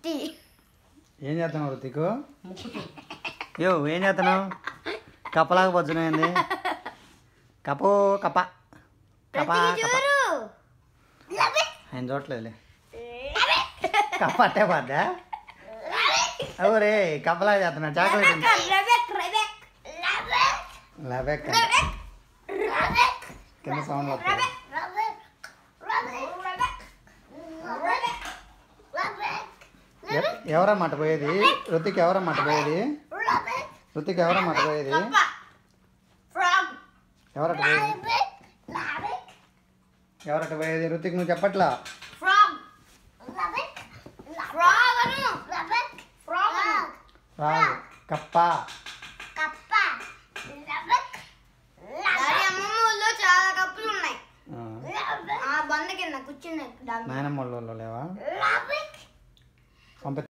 రుతి ఏం చేస్తున్నావు రుతికు యో ఏం చేస్తున్నావు కప్పలాగా పొద్దునైంది కపో కప కప కప ఆయన చూడలేదులే కప్ప అట్టే పడ్డా అవురే కప్పలాగా చేస్తున్నా చాక్లెట్ ఉంది. రెబెక్ రెబెక్ లబెక్ కింద సౌండ్ వస్తుంది ఎ- ఎవరమ్మాట పోయేది రుతికి ఎవరమ్మాట పోయేది రుతికి ఎవరమ్మాట పోయేది ఫ్రాగ్ ఎవరట పోయేది ఎవరట పోయేది రుతిక్ నువ్వు చెప్పట్లా ఫ్రాగ్ ఫ్రాగ్ అను ఫ్రాగ్ అను రాదు కప్ప డాడీ అమ్మమ్మ ఊళ్ళో చాలా కప్పులు ఉన్నాయి ఆ, ఆ బండ కింద కూర్చున్నాయి డాడీ నాయనమ్మ వాళ్ళు లేవా పంపి